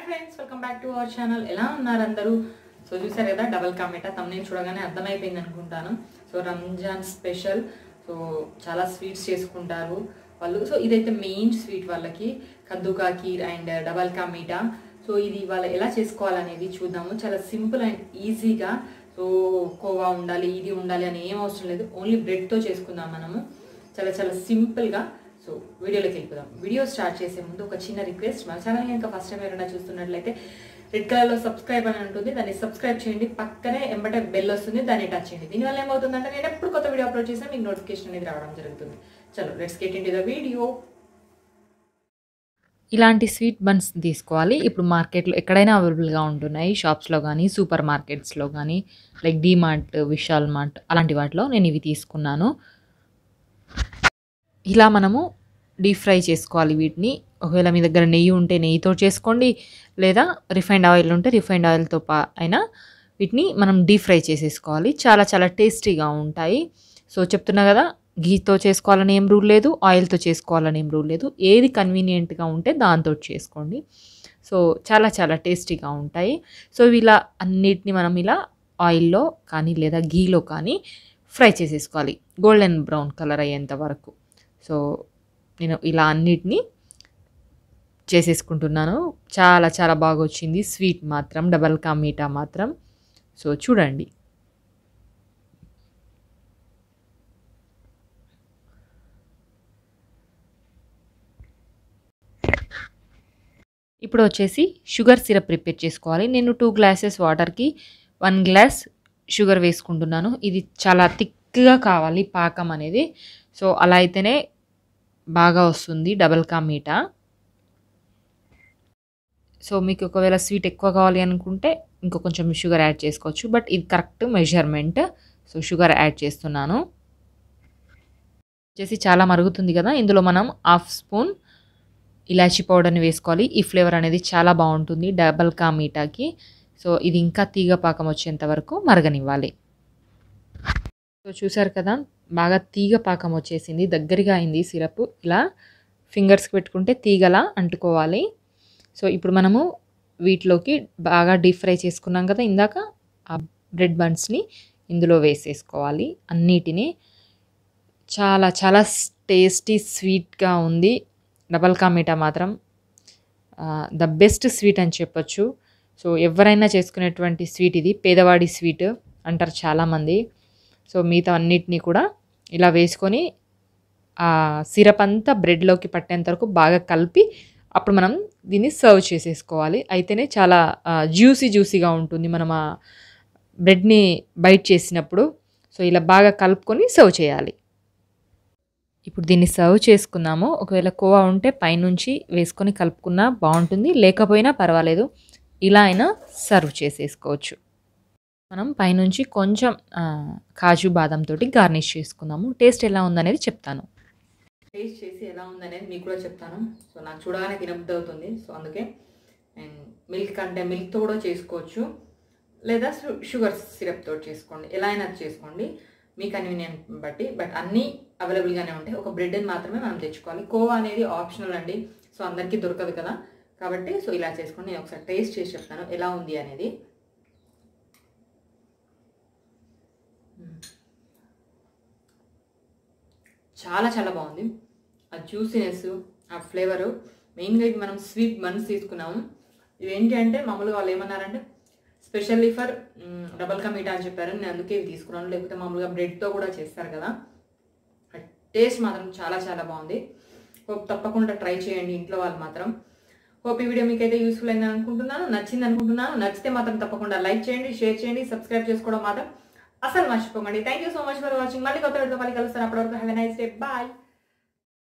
friends welcome back to our channel ఎలా ఉన్నారు అందరూ సో చూసారు కదా డబల్ కామెటా తమ్నేం చూడగానే అర్థమైపోయింది అనుకుంటాను సో రంజాన్ స్పెషల్ సో చాలా స్వీట్స్ చేసుకుంటారు వాళ్ళు సో ఇదైతే మెయిన్ స్వీట్ వాళ్ళకి కద్దుకా కీర్ అండ్ డబల్ కా మీఠా సో ఇది వాళ్ళు ఎలా చేసుకోవాలనేది చూద్దాము చాలా సింపుల్ అండ్ ఈజీగా సో కోవా ఉండాలి ఇది ఉండాలి అని ఏం అవసరం లేదు ఓన్లీ బ్రెడ్తో చేసుకుందాం మనము చాలా చాలా సింపుల్గా సో వీడియోలోకి వెళ్ళిపోదాం వీడియో స్టార్ట్ చేసే ముందు ఒక చిన్న రిక్వెస్ట్ మా ఛానల్ ఇంకా ఫస్ట్ టైం ఎవరైనా చూస్తున్నట్లయితే రెడ్ కలర్లో సబ్స్క్రైబ్ అని ఉంటుంది దాన్ని సబ్స్క్రైబ్ చేయండి పక్కనే ఎంబటే బెల్ వస్తుంది దాన్ని టచ్ చేయండి దీనివల్ల ఏమవుతుందంటే నేను ఎప్పుడు కొత్త వీడియో అప్లోడ్ చేసినా మీకు నోటిఫికేషన్ అనేది రావడం జరుగుతుంది చలో let's get in the video ఇలాంటి స్వీట్ బన్స్ తీసుకోవాలి ఇప్పుడు మార్కెట్లో ఎక్కడైనా అవైలబుల్గా ఉంటున్నాయి షాప్స్లో కానీ సూపర్ మార్కెట్స్లో కానీ లైక్ డీమార్ట్ విశాల్ మార్ట్ అలాంటి వాటిలో నేను ఇవి తీసుకున్నాను ఇలా మనము డీప్ ఫ్రై చేసుకోవాలి వీటిని ఒకవేళ మీ దగ్గర నెయ్యి ఉంటే నెయ్యితో చేసుకోండి లేదా రిఫైండ్ ఆయిల్ ఉంటే రిఫైండ్ ఆయిల్తో పా అయినా వీటిని మనం డీప్ ఫ్రై చేసేసుకోవాలి చాలా చాలా టేస్టీగా ఉంటాయి సో చెప్తున్నా కదా ఘీతో చేసుకోవాలని ఏం రూల్ లేదు ఆయిల్తో చేసుకోవాలని ఏం రూల్ లేదు ఏది కన్వీనియంట్గా ఉంటే దాంతో చేసుకోండి సో చాలా చాలా టేస్టీగా ఉంటాయి సో ఇలా అన్నిటిని మనం ఇలా ఆయిల్లో కానీ లేదా ఘీలో కానీ ఫ్రై చేసేసుకోవాలి గోల్డెన్ బ్రౌన్ కలర్ అయ్యేంత వరకు సో నేను ఇలా అన్నిటినీ చేసేసుకుంటున్నాను చాలా చాలా బాగా వచ్చింది స్వీట్ మాత్రం డబల్ కా మీఠా మాత్రం సో చూడండి ఇప్పుడు వచ్చేసి షుగర్ సిరప్ ప్రిపేర్ చేసుకోవాలి నేను టూ గ్లాసెస్ వాటర్కి వన్ గ్లాస్ షుగర్ వేసుకుంటున్నాను ఇది చాలా థిక్గా కావాలి పాకం అనేది సో అలా అయితేనే బాగా వస్తుంది డబల్ కా మీఠా సో మీకు ఒకవేళ స్వీట్ ఎక్కువ కావాలి అనుకుంటే ఇంకో కొంచెం షుగర్ యాడ్ చేసుకోవచ్చు బట్ ఇది correct measurement so sugar add చేస్తున్నాను వచ్చేసి చాలా మరుగుతుంది కదా ఇందులో మనం హాఫ్ స్పూన్ ఇలాచీ పౌడర్ని వేసుకోవాలి ఈ ఫ్లేవర్ అనేది చాలా బాగుంటుంది డబల్ కా మీఠాకి సో ఇది ఇంకా తీగ పాకం వచ్చేంత వరకు మరగనివ్వాలి సో చూసారు కదా బాగా తీగ పాకం వచ్చేసింది దగ్గరగా అయింది సిరప్ ఇలా ఫింగర్స్కి పెట్టుకుంటే తీగలా అంటుకోవాలి సో ఇప్పుడు మనము వీటిలోకి బాగా డీప్ ఫ్రై చేసుకున్నాం కదా ఇందాక ఆ బ్రెడ్ బన్స్ని ఇందులో వేసేసుకోవాలి అన్నిటినీ చాలా చాలా టేస్టీ స్వీట్గా ఉంది డబల్ కా మీఠా మాత్రం ద బెస్ట్ స్వీట్ అని చెప్పొచ్చు సో ఎవరైనా చేసుకునేటువంటి స్వీట్ ఇది పేదవాడి స్వీట్ అంటారు చాలామంది సో మిగతా అన్నిటినీ కూడా ఇలా వేసుకొని ఆ సిరప్ అంతా బ్రెడ్లోకి పట్టేంత వరకు బాగా కలిపి అప్పుడు మనం దీన్ని సర్వ్ చేసేసుకోవాలి అయితేనే చాలా జ్యూసీ జ్యూసీగా ఉంటుంది మనం ఆ బ్రెడ్ని బైట్ చేసినప్పుడు సో ఇలా బాగా కలుపుకొని సర్వ్ చేయాలి ఇప్పుడు దీన్ని సర్వ్ చేసుకుందాము ఒకవేళ కోవా ఉంటే పైనుంచి వేసుకొని కలుపుకున్నా బాగుంటుంది లేకపోయినా పర్వాలేదు ఇలా అయినా సర్వ్ చేసేసుకోవచ్చు మనం పైనుంచి కొంచెం కాజు బాదం తోటి గార్నిష్ చేసుకుందాము టేస్ట్ ఎలా ఉందనేది చెప్తాను టేస్ట్ చేసి ఎలా ఉందనేది మీకు కూడా చెప్తాను సో నాకు చూడగానే తినబుద్ధి అవుతుంది సో అందుకే అండ్ మిల్క్ అంటే మిల్క్తో కూడా చేసుకోవచ్చు లేదా షుగర్ సిరప్తో చేసుకోండి ఎలా అయినా చేసుకోండి మీ కన్వీనియంట్ బట్టి బట్ అన్నీ అవైలబుల్గానే ఉంటాయి ఒక బ్రెడ్ని మాత్రమే మనం తెచ్చుకోవాలి కోవా అనేది ఆప్షనల్ అండి సో అందరికీ దొరకదు కదా కాబట్టి సో ఇలా చేసుకోండి నేను ఒకసారి టేస్ట్ చేసి చెప్తాను ఎలా ఉంది అనేది చాలా చాలా బాగుంది ఆ జ్యూసీనెస్ ఆ ఫ్లేవరు మెయిన్గా ఇది మనం స్వీట్ బన్స్ తీసుకున్నాము ఇవి ఏంటి అంటే మామూలుగా వాళ్ళు ఏమన్నారంటే స్పెషల్లీ ఫర్ డబల్ కా మీఠా అని చెప్పారు నేను అందుకే ఇవి తీసుకున్నాను లేకపోతే మామూలుగా బ్రెడ్తో కూడా చేస్తారు కదా టేస్ట్ మాత్రం చాలా చాలా బాగుంది హోప్ తప్పకుండా ట్రై చేయండి ఇంట్లో వాళ్ళు మాత్రం హోప్ ఈ వీడియో మీకు అయితే యూస్ఫుల్ అయింది అనుకుంటున్నాను నచ్చింది అనుకుంటున్నాను నచ్చితే మాత్రం తప్పకుండా లైక్ చేయండి షేర్ చేయండి సబ్స్క్రైబ్ చేసుకోవడం మాత్రం అసలు మర్చిపోకండి thank you so much for watching మళ్ళీ కొత్త వీడియో మళ్ళీ కలుస్తాను అప్పటివరకు have a nice day bye